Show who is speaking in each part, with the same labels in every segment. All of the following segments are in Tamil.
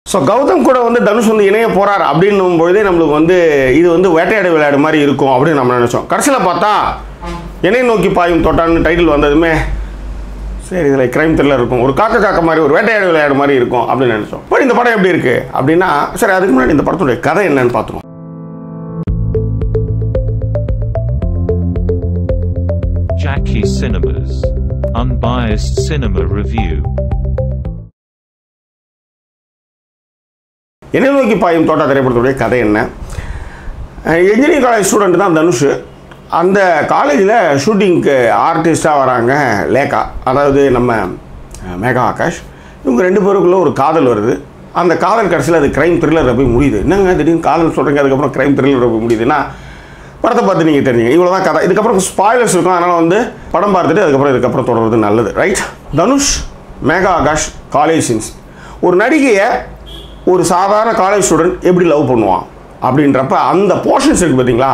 Speaker 1: ஸோ கௌதம் கூட வந்து தனுஷ் வந்து இணைய போகிறார் அப்படின்னும் பொழுதே நம்மளுக்கு வந்து இது வந்து வேட்டையாடு விளையாடு மாதிரி இருக்கும் அப்படின்னு நம்ம நினச்சோம் கடைசியில் பார்த்தா இணை நோக்கி பாயும் தொட்டான்னு டைட்டில் வந்ததுமே சரி இதில் கிரைம் த்ரில்லர் இருக்கும் ஒரு காக்க காக்க மாதிரி ஒரு வேட்டையாடு விளையாடு மாதிரி இருக்கும் அப்படின்னு நினச்சோம் பட் இந்த படம் எப்படி இருக்குது அப்படின்னா சரி அதுக்கு முன்னாடி இந்த படத்துடைய கதை என்னன்னு பார்த்துருவோம்
Speaker 2: Jackie Cinemas. Unbiased Cinema Review.
Speaker 1: என்னை நோக்கி பாயும் தோட்டா திரைப்படத்துடைய கதை என்ன என்ஜினியரிங் காலேஜ் ஸ்டூடெண்ட் தான் தனுஷ் அந்த காலேஜில் ஷூட்டிங்க்கு ஆர்டிஸ்ட்டாக வராங்க லேகா அதாவது நம்ம அஹ், மேகா ஆகாஷ் இவங்க ரெண்டு பேருக்குள்ள ஒரு காதல் வருது அந்த காதல் கடைசியில் அது கிரைம் த்ரில்லரில் போய் முடியுது என்னங்க திடீர்னு காதல் சொல்கிறீங்க அதுக்கப்புறம் கிரைம் த்ரில்லரில் போய் முடியுதுன்னா படத்தை பார்த்து நீங்கள் தெரிஞ்சுங்க இவ்வளோ தான் கதை இதுக்கப்புறம் ஸ்பாய்லர்ஸ் இருக்கும் அதனால் வந்து படம் பார்த்துட்டு அதுக்கப்புறம் இதுக்கப்புறம் தொடர்றது நல்லது right Dhanush Megha Akash college scenes ஒரு நடிகையை ஒரு சாதாரண காலேஜ் ஸ்டூடெண்ட் எப்படி லவ் பண்ணுவான் அப்படின்றப்ப அந்த போர்ஷன்ஸ் இருக்குது பார்த்தீங்களா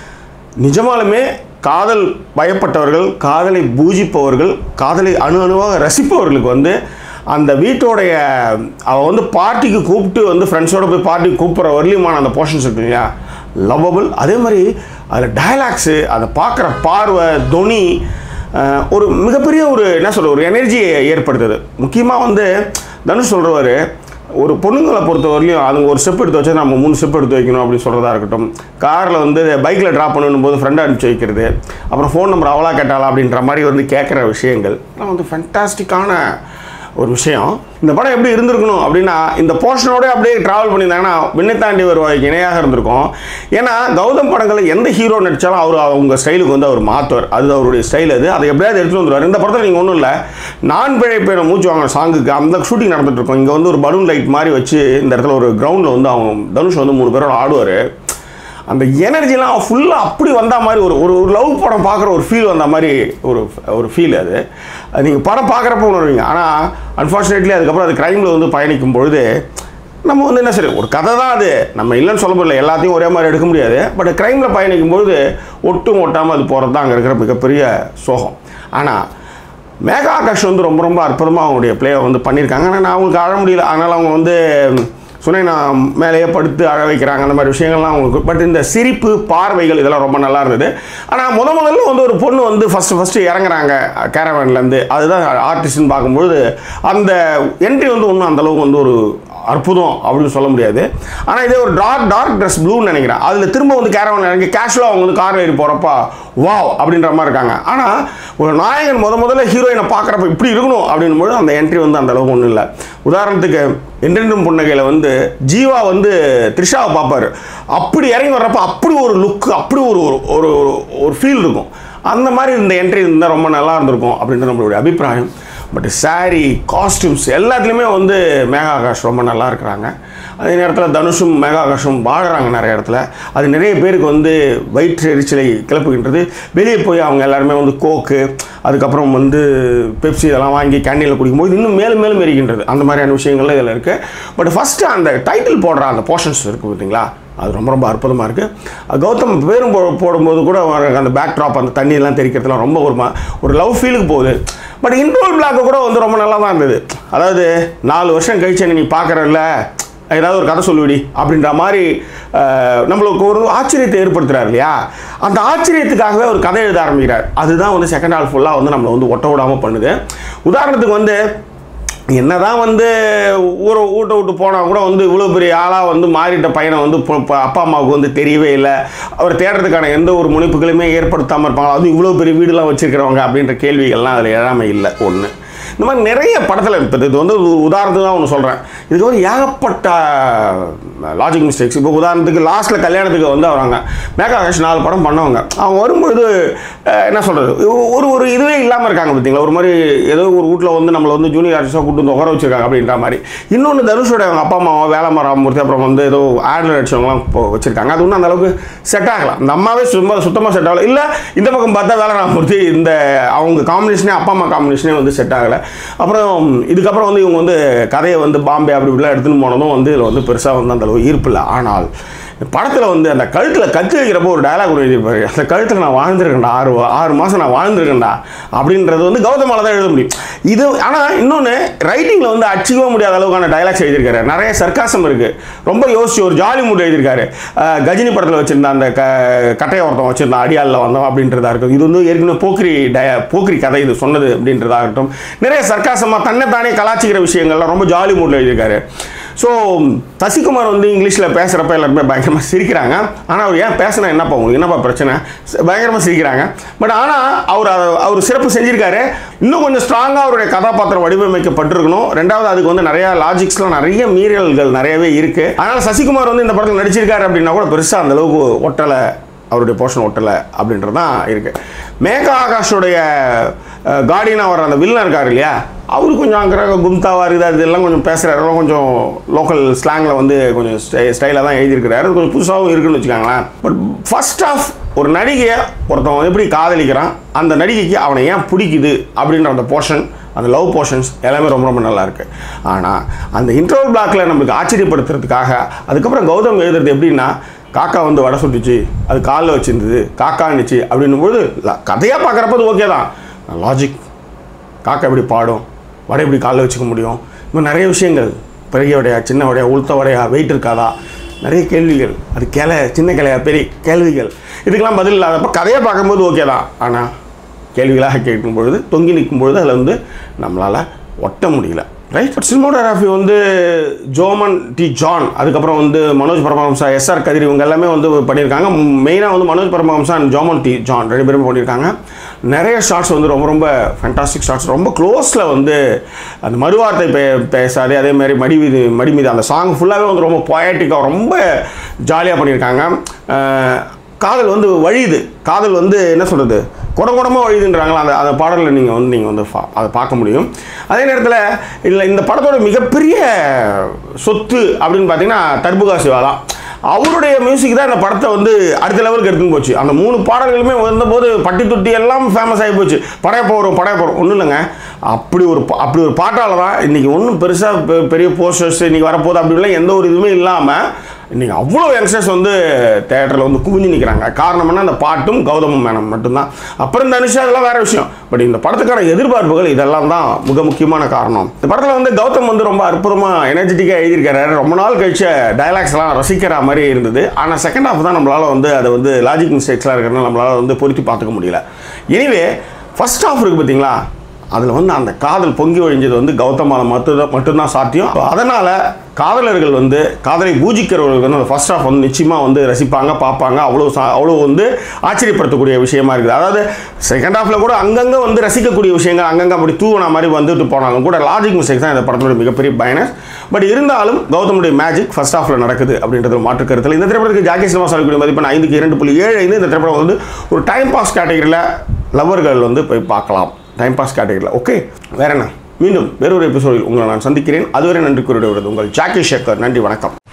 Speaker 1: நிஜமாலுமே காதல் பயப்பட்டவர்கள் காதலை பூஜிப்பவர்கள் காதலை அணு அணுவாக ரசிப்பவர்களுக்கு வந்து அந்த வீட்டோடைய அவ வந்து பார்ட்டிக்கு கூப்பிட்டு வந்து ஃப்ரெண்ட்ஸோட போய் பார்ட்டிக்கு கூப்பிட்ற வரலியுமான அந்த போர்ஷன்ஸ் இருக்கு இல்லையா லவ்வபிள் அதே மாதிரி அதில் டயலாக்ஸு அதை பார்க்குற பார்வை தொனி அஹ், ஒரு மிகப்பெரிய ஒரு என்ன சொல்ற ஒரு எனர்ஜியை ஏற்படுத்துது முக்கியமாக வந்து தனுஷ் சொல்கிறவர் ஒரு பொண்ணுங்களை பொறுத்த வரையிலும் அதுங்க ஒரு ஸ்டெப் எடுத்து வச்சா நம்ம மூணு ஸ்டெப் எடுத்து வைக்கணும் அப்படின்னு சொல்கிறதா இருக்கட்டும் காரில் வந்து பைக்கில் ட்ராப் பண்ணணும் போது ஃப்ரெண்டை அனுப்பிச்சு வைக்கிறது அப்புறம் ஃபோன் நம்பர் அவளா கேட்டாளா அப்படின்ற மாதிரி வந்து கேட்குற விஷயங்கள் எல்லாம் வந்து ஃபென்டாஸ்டிக்கான ஒரு விஷயம் இந்த படம் எப்படி இருந்திருக்கணும் அப்படின்னா இந்த போர்ஷனோட அப்படியே ட்ராவல் பண்ணியிருந்தாங்கன்னா விண்ணை தாண்டி வருவாய்க்கு இணையாக இருந்திருக்கும் ஏன்னா கௌதம் படங்களில் எந்த ஹீரோ நடித்தாலும் அவர் அவங்க ஸ்டைலுக்கு வந்து அவர் மாற்றுவார் அது அவருடைய ஸ்டைல் அது அதை எப்படியாவது எடுத்துகிட்டு வந்துருவார் இந்த படத்தில் நீங்கள் ஒன்றும் இல்லை நான் பிழைப்பேன மூச்சு வாங்க சாங்குக்கு அந்த ஷூட்டிங் நடந்துட்டு இருக்கும் இங்கே வந்து ஒரு பலூன் லைட் மாதிரி வச்சு இந்த இடத்துல ஒரு கிரவுண்டில் வந்து அவங்க தனுஷ் வந்து மூணு பேரோட ஆடுவார் அந்த எனர்ஜிலாம் ஃபுல்லாக அப்படி வந்த மாதிரி ஒரு ஒரு ஒரு லவ் படம் பார்க்குற ஒரு ஃபீல் வந்த மாதிரி ஒரு ஒரு ஃபீல் அது அது நீங்கள் படம் பார்க்குறப்ப உணர்வீங்க ஆனால் அன்ஃபார்ச்சுனேட்லி அதுக்கப்புறம் அது க்ரைமில் வந்து பயணிக்கும் பொழுது நம்ம வந்து என்ன சரி ஒரு கதை தான் அது நம்ம இல்லைன்னு சொல்ல முடியல எல்லாத்தையும் ஒரே மாதிரி எடுக்க முடியாது பட் க்ரைமில் பயணிக்கும் பொழுது ஒட்டும் ஒட்டாமல் அது போகிறது தான் அங்கே இருக்கிற மிகப்பெரிய சோகம் ஆனால் மேகா ஆகாஷ் வந்து ரொம்ப ரொம்ப அற்புதமாக அவங்களுடைய பிளேயை வந்து பண்ணியிருக்காங்க ஆனால் நான் அவங்களுக்கு அழ முடியல அதனால் அவங்க வந்து சுனைனா மேலேயே படுத்து அழ வைக்கிறாங்க அந்த மாதிரி விஷயங்கள்லாம் அவங்களுக்கு பட் இந்த சிரிப்பு பார்வைகள் இதெல்லாம் ரொம்ப நல்லா இருந்தது ஆனால் முத முதல்ல வந்து ஒரு பொண்ணு வந்து ஃபஸ்ட்டு ஃபஸ்ட்டு இறங்குறாங்க கேரவன்லேருந்து அதுதான் ஆர்டிஸ்ட்னு பார்க்கும்பொழுது அந்த என்ட்ரி வந்து ஒன்றும் அந்தளவுக்கு வந்து ஒரு அற்புதம் அப்படின்னு சொல்ல முடியாது ஆனால் இதே ஒரு டார்க் டார்க் ட்ரெஸ் ப்ளூன்னு நினைக்கிறேன் அதில் திரும்ப வந்து கேரவன் இறங்கி கேஷுவலாக அவங்க வந்து கார் ஏறி போகிறப்ப வாவ் அப்படின்ற மாதிரி இருக்காங்க ஆனால் ஒரு நாயகன் முத முதல்ல ஹீரோயினை பார்க்குறப்ப இப்படி இருக்கணும் அப்படின்னும் பொழுது அந்த என்ட்ரி வந்து அந்த அளவுக்கு ஒன்றும் இல்லை உதாரணத்துக்கு என்றென்றும் புன்னகையில் வந்து ஜீவா வந்து த்ரிஷாவை பார்ப்பார் அப்படி இறங்கி வர்றப்ப அப்படி ஒரு லுக் அப்படி ஒரு ஒரு ஒரு ஒரு- ஒரு ஃபீல் இருக்கும் அந்த மாதிரி இந்த என்ட்ரி இருந்தால் ரொம்ப நல்லா இருந்திருக்கும் அப்படின்றது நம்மளுடைய அபிப்பிராயம் பட் saree காஸ்டியூம்ஸ் எல்லாத்துலேயுமே வந்து மேகா ஆகாஷ் ரொம்ப நல்லா இருக்கிறாங்க அதே நேரத்தில் தனுஷும் மேகா ஆகாஷும் வாழுறாங்க நிறைய இடத்துல அது நிறைய பேருக்கு வந்து வயிற்று எரிச்சலை கிளப்புகின்றது வெளியே போய் அவங்க எல்லாருமே வந்து கோக்கு அதுக்கப்புறம் வந்து பெப்சி இதெல்லாம் வாங்கி கேண்டீனில் குடிக்கும்போது இன்னும் மேலும் மேலும் எரிக்கின்றது அந்த மாதிரியான விஷயங்கள்லாம் இதில் இருக்குது பட் ஃபஸ்ட்டு அந்த டைட்டில் போடுற அந்த போர்ஷன்ஸ் இருக்குது பார்த்தீங்களா அது ரொம்ப ரொம்ப அற்புதமாக இருக்குது கௌதம் பேரும் போ போடும்போது கூட அவருக்கு அந்த பேக் ட்ராப் அந்த தண்ணியெல்லாம் தெரிக்கிறதுலாம் ரொம்ப ஒரு ம- ஒரு லவ் ஃபீலுக்கு போகுது பட் இன்ட்ரோல் பிளாக்கு கூட வந்து ரொம்ப நல்லா தான் இருந்தது அதாவது நாலு வருஷம் கழிச்சு நீ பார்க்குறல்ல ஏதாவது ஒரு கதை சொல்லுவிடி அப்படின்ற மாதிரி அஹ், நம்மளுக்கு ஒரு ஆச்சரியத்தை ஏற்படுத்துறாரு இல்லையா அந்த ஆச்சரியத்துக்காகவே ஒரு கதை எழுத ஆரம்பிக்கிறார் அதுதான் வந்து செகண்ட் ஹால் ஃபுல்லாக வந்து நம்மளை வந்து ஒட்ட விடாமல் பண்ணுது உதாரணத்துக்கு வந்து என்னதான் வந்து ஊரை வீட்டை விட்டு போனால் கூட வந்து இவ்வளோ பெரிய ஆளாக வந்து மாறிட்ட பையனை வந்து இப்போ- இப்போ அப்பா அம்மாவுக்கு வந்து தெரியவே இல்லை அவர் தேடுறதுக்கான எந்த ஒரு முனைப்புகளுமே ஏற்படுத்தாமல் இருப்பாங்க அதுவும் இவ்வளோ பெரிய வீடுலாம் வச்சிருக்கிறவங்க அப்படின்ற கேள்விகள்லாம் அதில் எழாமல் இல்லை ஒன்று இந்த மாதிரி நிறைய படத்தில் இப்போ இது வந்து ஒரு உதாரணத்துக்கு தான் ஒன்று சொல்கிறேன் இதுக்கு வந்து ஏகப்பட்ட லாஜிக் மிஸ்டேக்ஸ் இப்போ உதாரணத்துக்கு லாஸ்ட்டில் கல்யாணத்துக்கு வந்து வராங்க மேகா ஆகாஷ் நாலு படம் பண்ணவங்க அவங்க வரும்பொழுது அஹ், என்ன சொல்கிறது ஒரு ஒரு இதுவே இல்லாமல் இருக்காங்க பார்த்தீங்களா ஒரு மாதிரி ஏதோ ஒரு வீட்டில் வந்து நம்மளை வந்து ஜூனியர் ஆர்டிஸ்டாக கூட்டு வந்து உட்கார வச்சிருக்காங்க அப்படின்ற மாதிரி இன்னொன்று தனுஷோட அவங்க அப்பா அம்மா வேலை ராமமூர்த்தி அப்புறம் வந்து ஏதோ ஆடில் அடிச்சவங்களாம் இப்போ வச்சிருக்காங்க அது ஒன்றும் அந்த அளவுக்கு செட் ஆகலாம் அந்த அம்மாவே சும்மா சுத்தமாக செட் ஆகல இல்லை இந்த பக்கம் பார்த்தா வேலை ராமமூர்த்தி இந்த அவங்க காம்பினேஷனே அப்பா அம்மா காம்பினேஷனே வந்து செட் ஆகலை அப்புறம் இதுக்கப்புறம் வந்து இவங்க வந்து கதையை வந்து பாம்பே அப்படி இப்படிலாம் எடுத்துன்னு போனதும் வந்து இதில் வந்து பெருசாக வந்து அந்த அளவு ஈர்ப்பு இல்லை ஆனால் படத்தில் வந்து அந்த கழுத்தில் கத்து வைக்கிறப்போ ஒரு டயலாக் ஒன்று எழுதியிருப்பாரு அந்த கழுத்தில் நான் வாழ்ந்துருக்கேன்டா ஆறு வா- ஆறு மாதம் நான் வாழ்ந்துருக்கேன்டா அப்படின்றது வந்து கௌதமால தான் எழுத முடியும் இது ஆனால் இன்னொன்று ரைட்டிங்கில் வந்து அடிச்சிக்கவே முடியாத அளவுக்கான டயலாக்ஸ் எழுதியிருக்காரு நிறைய சர்க்காசம் இருக்குது ரொம்ப யோசிச்சு ஒரு ஜாலி மூட் எழுதியிருக்காரு அஹ் கஜினி படத்தில் வச்சிருந்த அந்த க கட்டையை ஒருத்தன் வச்சிருந்தான் அடியாளில் வந்தோம் அப்படின்றதா இருக்கும் இது வந்து ஏற்கனவே போக்கிரி டய போக்கிரி கதை இது சொன்னது அப்படின்றதா இருக்கட்டும் நிறைய சர்க்காசமாக தன்னைத்தானே கலாச்சிக்கிற விஷயங்கள்லாம் ரொம்ப ஜாலி மூடில் எழுதியிருக்காரு ஸோ சசிகுமார் வந்து இங்கிலீஷில் பேசுகிறப்ப எல்லாருமே பயங்கரமாக சிரிக்கிறாங்க ஆனால் அவர் ஏன் பேசினா என்னப்பா உங்களுக்கு என்னப்பா பிரச்சனை ச- பயங்கரமாக சிரிக்கிறாங்க பட் ஆனால் அவர் அதை- அவர் சிறப்பு செஞ்சிருக்காரு இன்னும் கொஞ்சம் ஸ்ட்ராங்காக அவருடைய கதாபாத்திரம் வடிவமைக்கப்பட்டிருக்கணும் ரெண்டாவது அதுக்கு வந்து நிறைய லாஜிக்ஸ்லாம் நிறைய மீறல்கள் நிறையவே இருக்குது அதனால் சசிகுமார் வந்து இந்த படத்தில் நடிச்சிருக்காரு அப்படின்னா கூட பெருசாக அந்த அளவுக்கு ஒட்டலை அவருடைய போர்ஷன் ஒட்டலை அப்படின்றது தான் இருக்குது மேகா ஆகாஷோடைய கார்டியனாக வர அந்த வில்லன் இருக்கார் இல்லையா அவரு கொஞ்சம் அங்கே கும்தாவார் இது அது இதெல்லாம் கொஞ்சம் பேசுகிறாரு கொஞ்சம் லோக்கல் ஸ்லாங்கில் வந்து கொஞ்சம் ஸ்டை ஸ்டைலாக தான் எழுதியிருக்கிறாரு அது கொஞ்சம் புதுசாகவும் இருக்குன்னு வச்சுக்கோங்களேன் பட் ஃபர்ஸ்ட் ஆஃப் ஒரு நடிகையை ஒருத்தவன் எப்படி காதலிக்கிறான் அந்த நடிகைக்கு அவனை ஏன் பிடிக்குது அப்படின்ற அந்த போர்ஷன் அந்த லவ் போர்ஷன்ஸ் எல்லாமே ரொம்ப ரொம்ப நல்லா இருக்கு ஆனால் அந்த இன்டர்வல் பிளாக்ல நம்மளுக்கு ஆச்சரியப்படுத்துறதுக்காக அதுக்கப்புறம் கௌதம் எழுதுறது எப்படின்னா காக்கா வந்து வடை சுட்டுச்சு அது காலில் வச்சிருந்தது காக்கா இருந்துச்சு அப்படின்னும் போது கதையாக பார்க்குறப்ப அது ஓகே தான் லாஜிக் காக்கா எப்படி பாடும் வடை எப்படி காலில் வச்சுக்க முடியும் இன்னும் நிறைய விஷயங்கள் பெரிய வடையா சின்ன வடையா உளுத்த வடையா வெயிட் இருக்காதா நிறைய கேள்விகள் அது கிளை சின்ன கிளையா பெரிய கேள்விகள் இதுக்கெல்லாம் பதில் இல்லாதப்ப கதையை பார்க்கும்போது ஓகே தான் ஆனால் கேள்விகளாக கேட்கும் பொழுது தொங்கி நிற்கும் பொழுது அதில் வந்து நம்மளால் ஒட்ட முடியல ரைட் பட் சினிமோட்டோகிராஃபி வந்து ஜோமன் டி ஜான் அதுக்கப்புறம் வந்து மனோஜ் பரமஹம்சா எஸ்ஆர் கதிர் இவங்க எல்லாமே வந்து பண்ணியிருக்காங்க மெயினாக வந்து மனோஜ் பரமஹம்சா அண்ட் ஜோமன் டி ஜான் ரெண்டு பேரும் பண்ணியிருக்காங்க நிறைய ஷார்ட்ஸ் வந்து ரொம்ப ரொம்ப ஃபேண்டாஸ்டிக் ஷார்ட்ஸ் ரொம்ப க்ளோஸில் வந்து அந்த மறுவார்த்தை பே பேசாதே அதே மாதிரி மடி மீது மடி மீது அந்த சாங் ஃபுல்லாகவே வந்து ரொம்ப பொயட்டிக்காக ரொம்ப ஜாலியாக பண்ணியிருக்காங்க அஹ் காதல் வந்து வழியுது காதல் வந்து என்ன சொல்கிறது குடங்குடமாக வழியுதுன்றாங்களா அந்த அந்த பாடலில் நீங்கள் வந்து நீங்கள் வந்து ஃபா- அதை பார்க்க முடியும் அதே நேரத்தில் இல்லை இந்த படத்தோட மிகப்பெரிய சொத்து அப்படின்னு பார்த்தீங்கன்னா தர்புகா சிவா தான் அவருடைய மியூசிக் தான் இந்த படத்தை வந்து அடுத்த லெவலுக்கு எடுத்துன்னு போச்சு அந்த மூணு பாடல்களுமே வந்தபோது பட்டி தொட்டி எல்லாம் ஃபேமஸ் ஆகி போச்சு படைய போகிறோம் படைய போகிறோம் ஒன்றும் இல்லைங்க அப்படி ஒரு பா- அப்படி ஒரு பாட்டால் தான் இன்றைக்கி ஒன்றும் பெருசாக பெரிய போஸ்டர்ஸ் இன்றைக்கி வரப்போகுது அப்படின்லாம் எந்த ஒரு இதுவுமே இல்லாமல் இன்றைக்கி அவ்வளோ யங்ஸ்டர்ஸ் வந்து தேட்டரில் வந்து குவிஞ்சு நிற்கிறாங்க காரணம் என்ன அந்த பாட்டும் கௌதமும் மேனம் மட்டும்தான் அப்புறம் இந்த அனுஷா அதெல்லாம் வேற விஷயம் பட் இந்த படத்துக்கான எதிர்பார்ப்புகள் இதெல்லாம் தான் மிக முக்கியமான காரணம் இந்த படத்தில் வந்து கௌதம் வந்து ரொம்ப அற்புதமாக எனர்ஜெட்டிக்காக எழுதியிருக்காரு ரொம்ப நாள் கழிச்ச டைலாக்ஸ்லாம் ரசிக்கிற மாதிரி இருந்தது ஆனால் செகண்ட் ஹாஃப் தான் நம்மளால் வந்து அதை வந்து லாஜிக் மிஸ்டேக்ஸ்லாம் இருக்கிறனால நம்மளால் வந்து பொருத்தி பார்த்துக்க முடியல எனிவே ஃபர்ஸ்ட் ஹாஃப் இருக்குது பார்த்தீங்களா அதில் வந்து அந்த காதல் பொங்கி ஒழிஞ்சது வந்து கௌதமால மட்டும்தான் மட்டும்தான் சாத்தியம் அதனால் காதலர்கள் வந்து காதலை பூஜிக்கிறவர்கள் வந்து அந்த ஃபர்ஸ்ட் ஹாஃப் வந்து நிச்சயமாக வந்து ரசிப்பாங்க பார்ப்பாங்க அவ்வளோ சா அவ்வளோ வந்து ஆச்சரியப்படுத்தக்கூடிய விஷயமா இருக்குது அதாவது செகண்ட் ஹாஃபில் கூட அங்கங்கே வந்து ரசிக்கக்கூடிய விஷயங்கள் அங்கங்கே அப்படி தூவன மாதிரி வந்துட்டு போனாலும் கூட லாஜிக் மிஸ்டேக் தான் இந்த படத்தோட மிகப்பெரிய பயனஸ் பட் இருந்தாலும் கௌதமுடைய மேஜிக் ஃபர்ஸ்ட் ஹாஃபில் நடக்குது அப்படின்றது மாற்று கருத்தில் இந்த திரைப்படத்துக்கு ஜாக்கி சினிமா சொல்லக்கூடிய மதிப்பெண் ஐந்துக்கு இரண்டு புள்ளி ஏழு ஐந்து இந்த திரைப்படம் வந்து ஒரு டைம் பாஸ் கேட்டகரியில் லவர்கள் வந்து போய் பார்க்கலாம் டைம் பாஸ் கேட்டகரியில் ஓகே வேற என்ன மீண்டும் வேறொரு எபிசோடில் உங்களை நான் சந்திக்கிறேன் அதுவரை நன்றி கூறிவிடுவது உங்கள் ஜாக்கி ஷேக்கர் நன்றி வணக்கம்